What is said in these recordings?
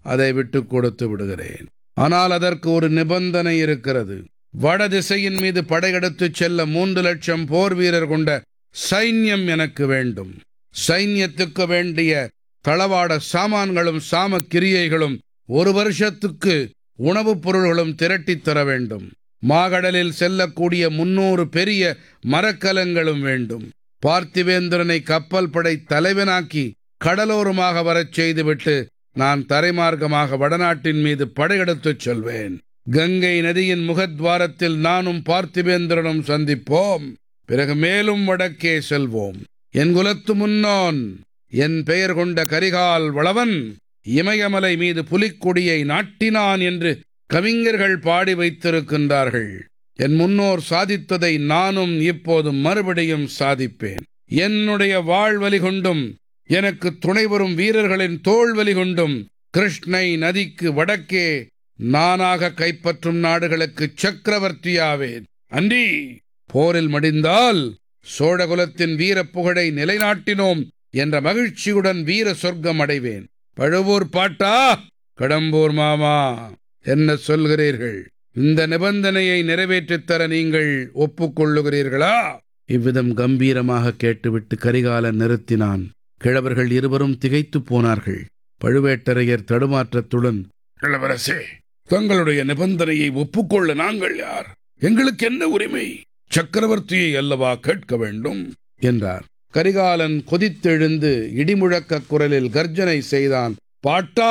அதை விட்டு கொடுத்து விடுகிறேன் ஆனால் அதற்கு ஒரு நிபந்தனை இருக்கிறது வட திசையின் மீது படையெடுத்துச் செல்ல மூன்று லட்சம் போர் வீரர் கொண்ட சைன்யம் எனக்கு வேண்டும் சைன்யத்துக்கு வேண்டிய தளவாட சாமான்களும் சாம கிரியைகளும் ஒரு வருஷத்துக்கு உணவுப் பொருள்களும் திரட்டித் தர வேண்டும் மாகடலில் செல்லக்கூடிய முன்னூறு பெரிய மரக்கலங்களும் வேண்டும் பார்த்திவேந்திரனை கப்பல் படை தலைவனாக்கி கடலோரமாக வரச் செய்துவிட்டு நான் தரைமார்க்கமாக வடநாட்டின் மீது படையெடுத்துச் செல்வேன் கங்கை நதியின் முகத்வாரத்தில் நானும் பார்த்திவேந்திரனும் சந்திப்போம் பிறகு மேலும் வடக்கே செல்வோம் என் குலத்து முன்னோன் என் பெயர் கொண்ட கரிகால் வளவன் இமயமலை மீது புலிக்கொடியை நாட்டினான் என்று கவிஞர்கள் பாடி வைத்திருக்கின்றார்கள் என் முன்னோர் சாதித்ததை நானும் இப்போது மறுபடியும் சாதிப்பேன் என்னுடைய வாழ்வலி கொண்டும் எனக்கு துணை வரும் வீரர்களின் தோள்வலி கொண்டும் கிருஷ்ணை நதிக்கு வடக்கே நானாக கைப்பற்றும் நாடுகளுக்கு சக்கரவர்த்தியாவேன் அன்றி போரில் மடிந்தால் சோழகுலத்தின் வீரப் புகழை நிலைநாட்டினோம் என்ற மகிழ்ச்சியுடன் வீர சொர்க்கம் அடைவேன் பழுவூர் பாட்டா கடம்பூர் மாமா என்ன சொல்கிறீர்கள் இந்த நிபந்தனையை நிறைவேற்றித் தர நீங்கள் ஒப்புக்கொள்ளுகிறீர்களா இவ்விதம் கம்பீரமாக கேட்டுவிட்டு கரிகாலன் நிறுத்தினான் கிழவர்கள் இருவரும் திகைத்துப் போனார்கள் பழுவேட்டரையர் தடுமாற்றத்துடன் இளவரசே தங்களுடைய நிபந்தனையை ஒப்புக்கொள்ள நாங்கள் யார் எங்களுக்கு என்ன உரிமை சக்கரவர்த்தியை அல்லவா கேட்க வேண்டும் என்றார் கரிகாலன் கொதித்தெழுந்து இடிமுழக்க குரலில் கர்ஜனை செய்தான் பாட்டா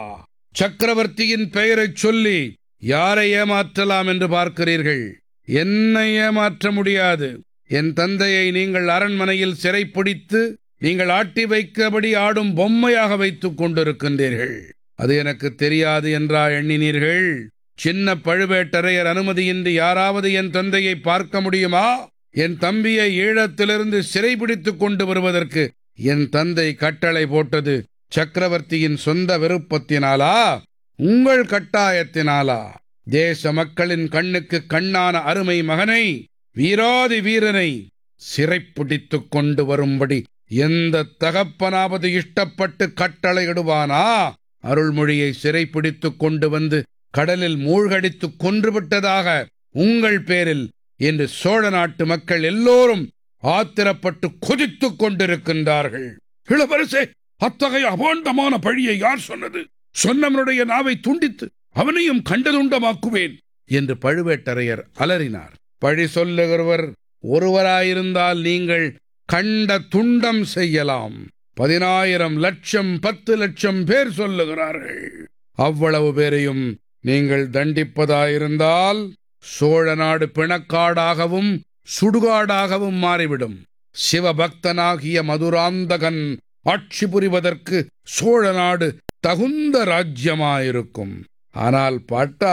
சக்கரவர்த்தியின் பெயரைச் சொல்லி யாரை ஏமாற்றலாம் என்று பார்க்கிறீர்கள் என்னை ஏமாற்ற முடியாது என் தந்தையை நீங்கள் அரண்மனையில் சிறைப்பிடித்து நீங்கள் ஆட்டி வைக்கபடி ஆடும் பொம்மையாக வைத்துக் கொண்டிருக்கின்றீர்கள் அது எனக்கு தெரியாது என்றா எண்ணினீர்கள் சின்ன பழுவேட்டரையர் அனுமதியின்றி யாராவது என் தந்தையை பார்க்க முடியுமா என் தம்பியை ஈழத்திலிருந்து சிறைபிடித்துக் கொண்டு வருவதற்கு என் தந்தை கட்டளை போட்டது சக்கரவர்த்தியின் சொந்த விருப்பத்தினாலா உங்கள் கட்டாயத்தினாலா தேச மக்களின் கண்ணுக்கு கண்ணான அருமை மகனை வீராதி வீரனை சிறைப்பிடித்துக் கொண்டு வரும்படி எந்த தகப்பனாவது இஷ்டப்பட்டு கட்டளையிடுவானா அருள்மொழியை சிறைப்பிடித்துக் கொண்டு வந்து கடலில் மூழ்கடித்துக் கொன்றுவிட்டதாக உங்கள் பேரில் இன்று சோழ நாட்டு மக்கள் எல்லோரும் ஆத்திரப்பட்டு கொதித்துக் கொண்டிருக்கின்றார்கள் இளவரசே அத்தகைய அபாண்டமான பழியை யார் சொன்னது சொன்னவனுடைய நாவை துண்டித்து அவனையும் கண்டதுண்டமாக்குவேன் என்று பழுவேட்டரையர் அலறினார் பழி சொல்லுகிறவர் ஒருவராயிருந்தால் நீங்கள் கண்ட துண்டம் செய்யலாம் பதினாயிரம் லட்சம் பத்து லட்சம் பேர் சொல்லுகிறார்கள் அவ்வளவு பேரையும் நீங்கள் தண்டிப்பதாயிருந்தால் சோழ நாடு பிணக்காடாகவும் சுடுகாடாகவும் மாறிவிடும் சிவபக்தனாகிய மதுராந்தகன் ஆட்சி புரிவதற்கு சோழ நாடு தகுந்த ராஜ்யமாயிருக்கும் ஆனால் பாட்டா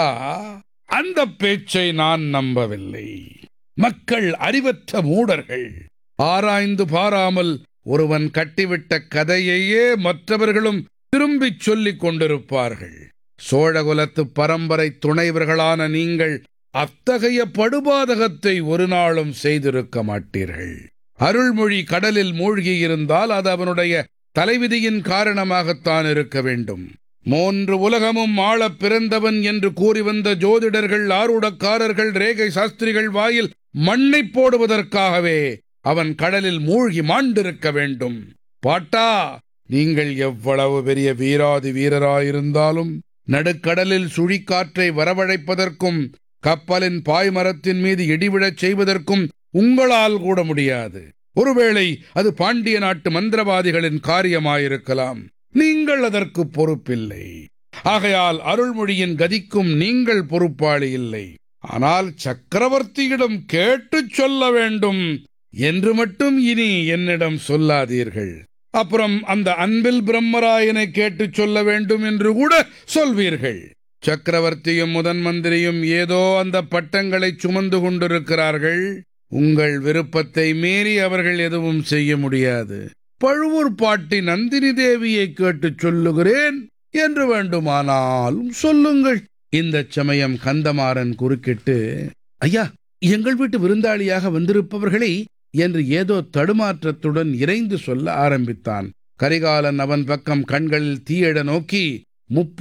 அந்த பேச்சை நான் நம்பவில்லை மக்கள் அறிவற்ற மூடர்கள் ஆராய்ந்து பாராமல் ஒருவன் கட்டிவிட்ட கதையையே மற்றவர்களும் திரும்பிச் சொல்லிக் கொண்டிருப்பார்கள் சோழகுலத்து பரம்பரை துணைவர்களான நீங்கள் அத்தகைய படுபாதகத்தை ஒரு நாளும் செய்திருக்க மாட்டீர்கள் அருள்மொழி கடலில் மூழ்கியிருந்தால் அது அவனுடைய தலைவிதியின் காரணமாகத்தான் இருக்க வேண்டும் மூன்று உலகமும் ஆளப் பிறந்தவன் என்று கூறி வந்த ஜோதிடர்கள் ஆரூடக்காரர்கள் ரேகை சாஸ்திரிகள் வாயில் மண்ணை போடுவதற்காகவே அவன் கடலில் மூழ்கி மாண்டிருக்க வேண்டும் பாட்டா நீங்கள் எவ்வளவு பெரிய வீராதி வீரராயிருந்தாலும் நடுக்கடலில் சுழிக்காற்றை வரவழைப்பதற்கும் கப்பலின் பாய்மரத்தின் மீது இடிவிழச் செய்வதற்கும் உங்களால் கூட முடியாது ஒருவேளை அது பாண்டிய நாட்டு மந்திரவாதிகளின் காரியமாயிருக்கலாம் நீங்கள் அதற்கு பொறுப்பில்லை ஆகையால் அருள்மொழியின் கதிக்கும் நீங்கள் பொறுப்பாளி இல்லை ஆனால் சக்கரவர்த்தியிடம் கேட்டுச் சொல்ல வேண்டும் என்று மட்டும் இனி என்னிடம் சொல்லாதீர்கள் அப்புறம் அந்த அன்பில் பிரம்மராயனை கேட்டுச் சொல்ல வேண்டும் என்று கூட சொல்வீர்கள் சக்கரவர்த்தியும் முதன் மந்திரியும் ஏதோ அந்த பட்டங்களை சுமந்து கொண்டிருக்கிறார்கள் உங்கள் விருப்பத்தை மீறி அவர்கள் எதுவும் செய்ய முடியாது பழுவூர் பாட்டி நந்தினி தேவியை கேட்டுச் சொல்லுகிறேன் என்று வேண்டுமானாலும் சொல்லுங்கள் இந்த சமயம் கந்தமாறன் குறுக்கிட்டு ஐயா எங்கள் வீட்டு விருந்தாளியாக வந்திருப்பவர்களை என்று ஏதோ தடுமாற்றத்துடன் இறைந்து சொல்ல ஆரம்பித்தான் கரிகாலன் அவன் பக்கம் கண்களில் தீயிட நோக்கி முப்பு